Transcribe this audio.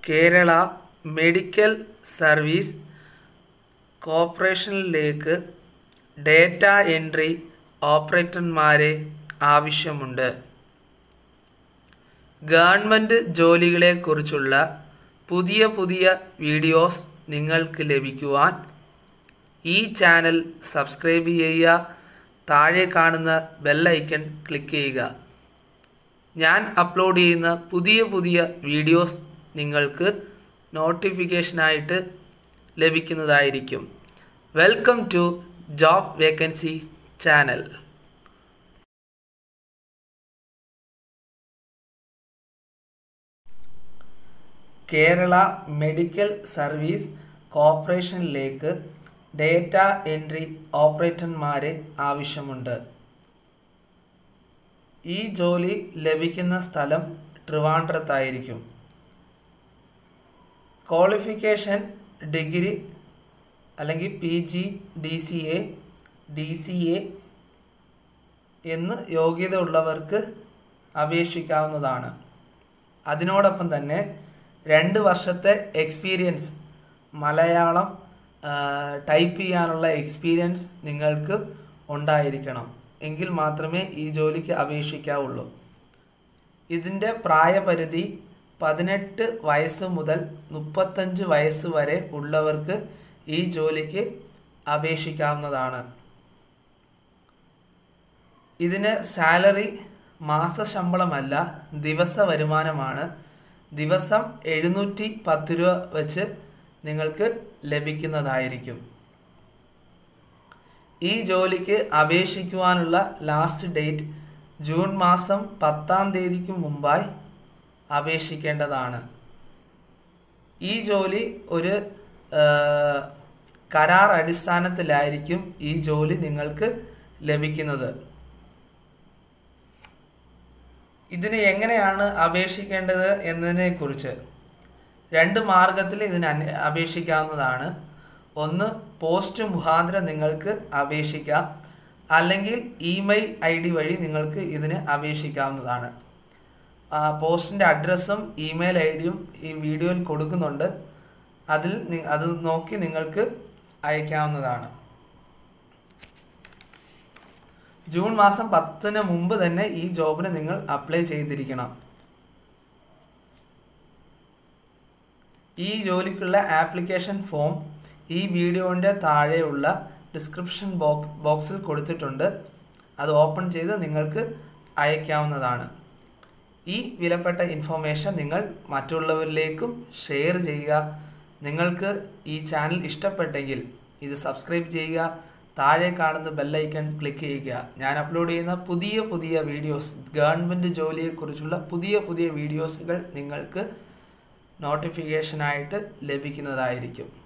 Kerala medical service കോർപ്പറേഷനിലേക്ക് data entry ഓപ്പറേറ്റർമാരെ ആവശ്യമുണ്ട് ഗവൺമെൻറ് ജോലികളെക്കുറിച്ചുള്ള പുതിയ പുതിയ വീഡിയോസ് നിങ്ങൾക്ക് ലഭിക്കുവാൻ ഈ ചാനൽ സബ്സ്ക്രൈബ് ചെയ്യുക താഴെ കാണുന്ന ബെല്ലൈക്കൺ ക്ലിക്ക് ചെയ്യുക ഞാൻ അപ്ലോഡ് ചെയ്യുന്ന പുതിയ പുതിയ വീഡിയോസ് നിങ്ങൾക്ക് നോട്ടിഫിക്കേഷനായിട്ട് ലഭിക്കുന്നതായിരിക്കും welcome to job vacancy channel Kerala medical service കോർപ്പറേഷനിലേക്ക് ഡേറ്റ എൻട്രി ഓപ്പറേറ്റർമാരെ ആവശ്യമുണ്ട് ഈ ജോലി ലഭിക്കുന്ന സ്ഥലം ട്രിവാൻഡ്രത്തായിരിക്കും ക്വാളിഫിക്കേഷൻ ഡിഗ്രി അല്ലെങ്കിൽ P G D C A D C A എന്ന് യോഗ്യത ഉള്ളവർക്ക് അപേക്ഷിക്കാവുന്നതാണ് അതിനോടൊപ്പം തന്നെ രണ്ട് വർഷത്തെ എക്സ്പീരിയൻസ് മലയാളം ടൈപ്പ് ചെയ്യാനുള്ള എക്സ്പീരിയൻസ് നിങ്ങൾക്ക് ഉണ്ടായിരിക്കണം എങ്കിൽ മാത്രമേ ഈ ജോലിക്ക് അപേക്ഷിക്കാവുള്ളൂ ഇതിൻ്റെ പ്രായപരിധി പതിനെട്ട് വയസ്സ് മുതൽ മുപ്പത്തഞ്ച് വയസ്സ് വരെ ഉള്ളവർക്ക് ഈ ജോലിക്ക് അപേക്ഷിക്കാവുന്നതാണ് ഇതിന് സാലറി മാസശമ്പളമല്ല ദിവസ വരുമാനമാണ് ദിവസം എഴുന്നൂറ്റി പത്ത് രൂപ വെച്ച് നിങ്ങൾക്ക് ലഭിക്കുന്നതായിരിക്കും ഈ ജോലിക്ക് അപേക്ഷിക്കുവാനുള്ള ലാസ്റ്റ് ഡേറ്റ് ജൂൺ മാസം പത്താം തീയതിക്ക് മുമ്പായി അപേക്ഷിക്കേണ്ടതാണ് ഈ ജോലി ഒരു കരാർ അടിസ്ഥാനത്തിലായിരിക്കും ഈ ജോലി നിങ്ങൾക്ക് ലഭിക്കുന്നത് ഇതിന് എങ്ങനെയാണ് അപേക്ഷിക്കേണ്ടത് എന്നതിനെക്കുറിച്ച് രണ്ട് മാർഗത്തിൽ ഇതിന് അപേക്ഷിക്കാവുന്നതാണ് ഒന്ന് പോസ്റ്റ് മുഖാന്തരം നിങ്ങൾക്ക് അപേക്ഷിക്കാം അല്ലെങ്കിൽ ഇമെയിൽ ഐ ഡി വഴി നിങ്ങൾക്ക് ഇതിന് അപേക്ഷിക്കാവുന്നതാണ് പോസ്റ്റിൻ്റെ അഡ്രസ്സും ഇമെയിൽ ഐ ഡിയും ഈ വീഡിയോയിൽ കൊടുക്കുന്നുണ്ട് അതിൽ അത് നോക്കി നിങ്ങൾക്ക് അയക്കാവുന്നതാണ് ജൂൺ മാസം പത്തിന് മുമ്പ് തന്നെ ഈ ജോബിന് നിങ്ങൾ അപ്ലൈ ചെയ്തിരിക്കണം ഈ ജോലിക്കുള്ള ആപ്ലിക്കേഷൻ ഫോം ഈ വീഡിയോൻ്റെ താഴെയുള്ള ഡിസ്ക്രിപ്ഷൻ ബോക്സ് ബോക്സിൽ കൊടുത്തിട്ടുണ്ട് അത് ഓപ്പൺ ചെയ്ത് നിങ്ങൾക്ക് അയക്കാവുന്നതാണ് ഈ വിലപ്പെട്ട ഇൻഫോർമേഷൻ നിങ്ങൾ മറ്റുള്ളവരിലേക്കും ഷെയർ ചെയ്യുക നിങ്ങൾക്ക് ഈ ചാനൽ ഇഷ്ടപ്പെട്ടെങ്കിൽ ഇത് സബ്സ്ക്രൈബ് ചെയ്യുക താഴെ കാണുന്ന ബെല്ലൈക്കൺ ക്ലിക്ക് ചെയ്യുക ഞാൻ അപ്ലോഡ് ചെയ്യുന്ന പുതിയ പുതിയ വീഡിയോസ് ഗവൺമെൻറ് ജോലിയെക്കുറിച്ചുള്ള പുതിയ പുതിയ വീഡിയോസുകൾ നിങ്ങൾക്ക് നോട്ടിഫിക്കേഷനായിട്ട് ലഭിക്കുന്നതായിരിക്കും